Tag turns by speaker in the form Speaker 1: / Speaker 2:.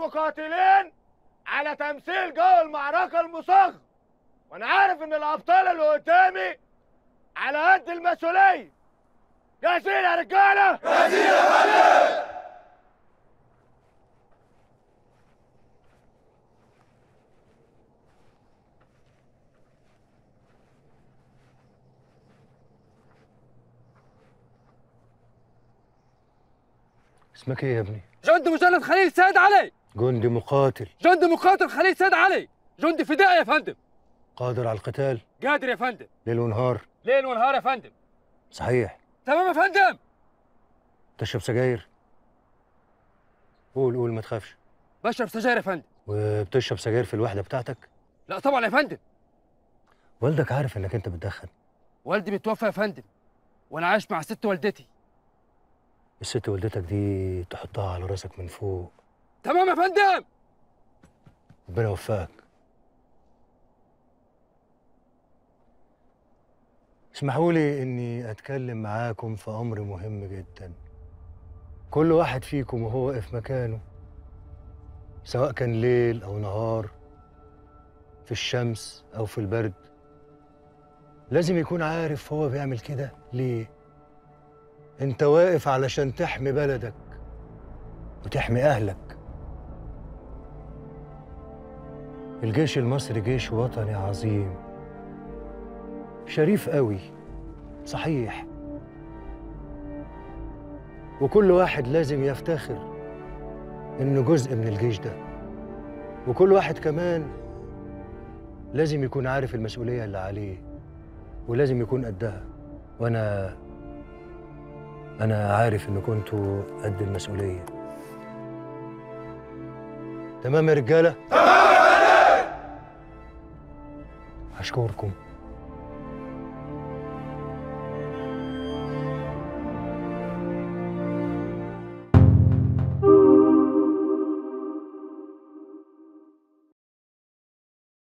Speaker 1: المقاتلين على تمثيل جو المعركة المصاغ وانا عارف ان الابطال اللي قدامي على قد المسؤولية جاهزين يا رجالة؟ جاهزين يا فندم
Speaker 2: اسمك ايه يا ابني؟
Speaker 3: جندي مجند خليل سيد علي
Speaker 2: جندي مقاتل
Speaker 3: جندي مقاتل خليل سيد علي جندي فدائي يا فندم
Speaker 2: قادر على القتال
Speaker 3: قادر يا فندم
Speaker 2: ليل ونهار
Speaker 3: ليل ونهار يا فندم
Speaker 2: صحيح
Speaker 3: تمام يا فندم
Speaker 2: تشرب سجاير قول قول ما تخافش
Speaker 3: بشرب سجاير يا فندم
Speaker 2: وبتشرب سجاير في الوحدة بتاعتك
Speaker 3: لا طبعا يا فندم
Speaker 2: والدك عارف انك انت بتدخن
Speaker 3: والدي متوفى يا فندم وانا عايش مع ست والدتي
Speaker 2: الست والدتك دي تحطها على راسك من فوق
Speaker 3: تمام يا فندم
Speaker 2: ربنا يوفقك اسمحوا لي اني اتكلم معاكم في امر مهم جدا كل واحد فيكم وهو واقف مكانه سواء كان ليل او نهار في الشمس او في البرد لازم يكون عارف هو بيعمل كده ليه انت واقف علشان تحمي بلدك وتحمي اهلك الجيش المصري جيش وطني عظيم شريف قوي صحيح وكل واحد لازم يفتخر انه جزء من الجيش ده وكل واحد كمان لازم يكون عارف المسؤولية اللي عليه ولازم يكون قدها وانا انا عارف ان كنتوا قد المسؤولية تمام يا رجالة تمام يا أشكركم